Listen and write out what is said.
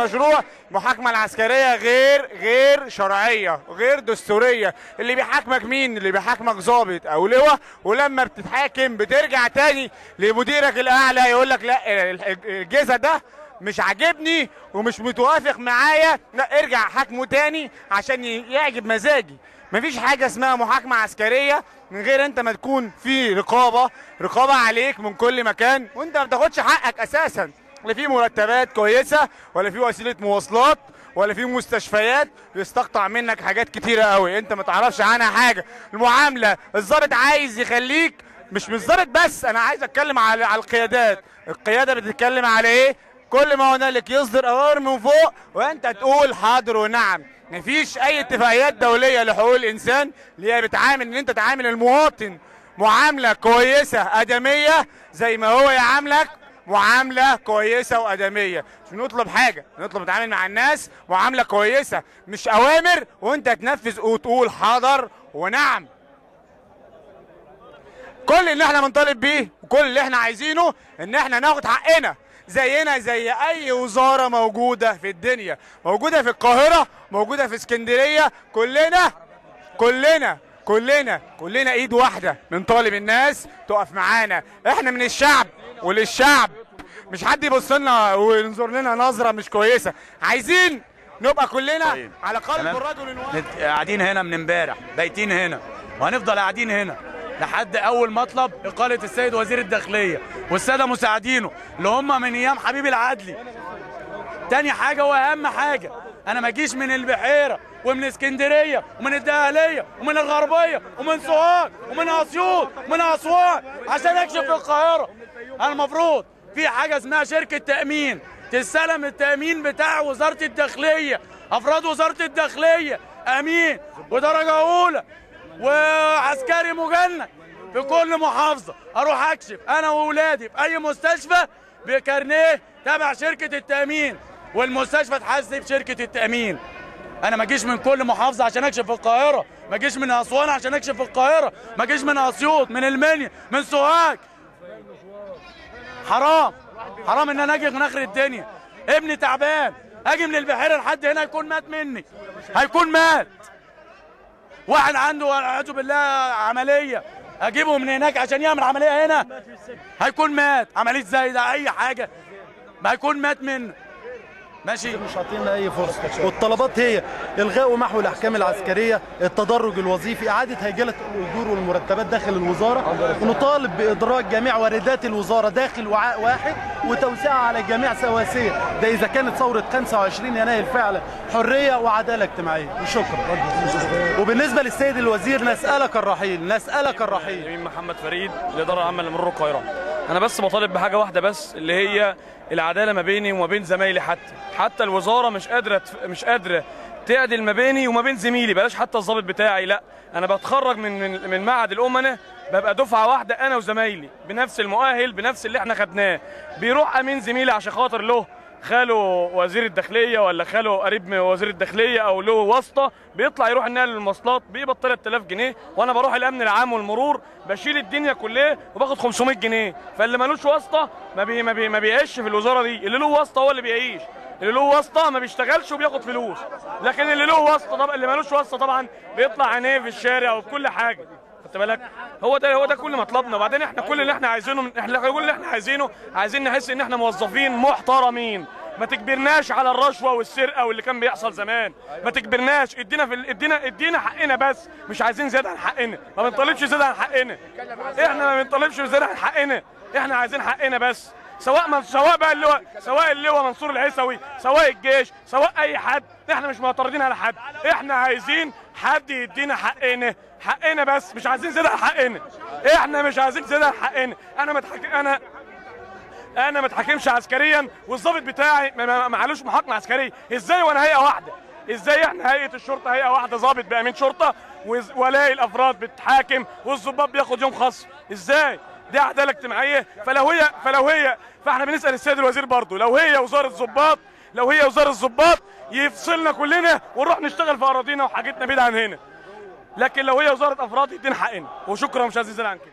المشروع المحاكمه العسكريه غير غير شرعيه غير دستوريه اللي بيحاكمك مين اللي بيحاكمك ضابط او لواء ولما بتتحاكم بترجع تاني لمديرك الاعلى يقول لك لا الجزء ده مش عاجبني ومش متوافق معايا لا ارجع حاكمه تاني عشان يعجب مزاجي مفيش حاجه اسمها محاكمه عسكريه من غير انت ما تكون في رقابه رقابه عليك من كل مكان وانت ما بتاخدش حقك اساسا لا في مرتبات كويسه ولا في وسيله مواصلات ولا في مستشفيات بيستقطع منك حاجات كتيره قوي انت ما تعرفش عنها حاجه المعامله الضابط عايز يخليك مش مش ضابط بس انا عايز اتكلم على على القيادات القياده بتتكلم على ايه كل ما هنالك يصدر اوامر من فوق وانت تقول حاضر ونعم مفيش اي اتفاقيات دوليه لحقوق الانسان اللي هي بتعامل ان انت تعامل المواطن معامله كويسه ادميه زي ما هو يعاملك معامله كويسه وادميه مش بنطلب حاجه بنطلب نتعامل مع الناس معامله كويسه مش اوامر وانت تنفذ وتقول حاضر ونعم كل اللي احنا بنطالب بيه وكل اللي احنا عايزينه ان احنا ناخد حقنا زينا زي اي وزاره موجوده في الدنيا موجوده في القاهره موجوده في اسكندريه كلنا كلنا كلنا كلنا ايد واحده بنطالب الناس تقف معانا احنا من الشعب وللشعب مش حد يبص لنا وينظر لنا نظره مش كويسه عايزين نبقى كلنا طيب. على قلب تمام. الرجل الواحد نت- قاعدين هنا من امبارح بايتين هنا وهنفضل قاعدين هنا لحد اول مطلب اقاله السيد وزير الداخليه والساده مساعدينه اللي هم من ايام حبيب العدلي تاني حاجه واهم حاجه انا ما اجيش من البحيره ومن اسكندريه ومن الدهليه ومن الغربيه ومن سوهاج ومن اسيوط ومن اسوان عشان اكشف في القاهره انا المفروض في حاجه اسمها شركه تامين تستلم التامين بتاع وزاره الداخليه افراد وزاره الداخليه امين ودرجه اولى وعسكري مجند في كل محافظه اروح اكشف انا واولادي في اي مستشفى بكارنيه تبع شركه التامين والمستشفى تحاسب شركه التامين انا ما اجيش من كل محافظه عشان اكشف في القاهره ما اجيش من اسوان عشان اكشف في القاهره ما اجيش من اسيوط من المنيا من سوهاج حرام حرام ان انا اجي من اخر الدنيا ابني تعبان اجي من البحيره لحد هنا يكون مات مني هيكون مات واحد عنده والعياذ بالله عمليه اجيبه من هناك عشان يعمل عمليه هنا هيكون مات عمليه زي ده اي حاجه ما هيكون مات منه ماشي مش عاطينا اي فرصه والطلبات هي الغاء ومحو الاحكام العسكريه التدرج الوظيفي اعاده هيجله الاجور والمرتبات داخل الوزاره ونطالب بادراج جميع واردات الوزاره داخل وعاء واحد وتوسيعها على الجميع سواسيه ده اذا كانت ثوره 25 يناير فعلا حريه وعداله اجتماعيه وشكرا وبالنسبه للسيد الوزير نسالك الرحيل نسالك الرحيل امين محمد فريد الاداره العامه لمرور القاهره انا بس بطالب بحاجه واحده بس اللي هي العداله ما بيني وما بين زمايلي حتى حتى الوزاره مش قادره مش قادره تعدل ما بيني وما بين زميلي بلاش حتى الضابط بتاعي لا انا بتخرج من من, من معهد الامنه ببقى دفعه واحده انا وزمايلي بنفس المؤهل بنفس اللي احنا خدناه بيروح امين زميلي عشان خاطر له خاله وزير الداخليه ولا خاله قريب من وزير الداخليه او له واسطه بيطلع يروح النقل للمواصلات بيقبض 3000 جنيه وانا بروح الامن العام والمرور بشيل الدنيا كلها وباخد 500 جنيه فاللي ملوش واسطه ما بي ما, بي ما بيعيش في الوزاره دي اللي له واسطه هو اللي بيعيش اللي له واسطه ما بيشتغلش وبياخد فلوس لكن اللي له واسطه طبعا اللي ملوش واسطه طبعا بيطلع عينيه في الشارع وفي كل حاجه خدت بالك هو ده هو ده كل مطلبنا وبعدين احنا كل اللي احنا عايزينه احنا كل اللي احنا عايزينه عايزين نحس ان احنا موظفين محترمين ما تجبرناش على الرشوه والسرقه واللي كان بيحصل زمان ما تجبرناش ادينا في ال- ادينا ادينا حقنا بس مش عايزين زياده عن حقنا ما بنطالبش زياده عن حقنا احنا ما بنطالبش زياده عن حقنا احنا عايزين حقنا بس سواء من سواء بقى اللواء سواء اللواء منصور العيسوي سواء الجيش سواء اي حد احنا مش معترضين على حد احنا عايزين حد يدينا حقنا حقنا بس مش عايزين زياده عن حقنا احنا مش عايزين زياده عن حقنا انا متحك... انا انا ما اتحاكمش عسكريا والضابط بتاعي ما- ما ما علوش محاكمه عسكريه ازاي وانا هيئه واحده ازاي احنا هيئه الشرطه هيئه واحده ضابط بامين شرطه وز- والاقي الافراد بتتحاكم والظباط بياخد يوم خصم ازاي دي عداله اجتماعيه فلو هي فلو هي فاحنا بنسال السيد الوزير برضه لو هي وزاره ضباط لو هي وزاره ضباط يفصلنا كلنا ونروح نشتغل في اراضينا وحاجتنا بعيد عن هنا لكن لو هي وزاره افراد يدينا حقنا وشكرا مش عايزين زيادة عن كده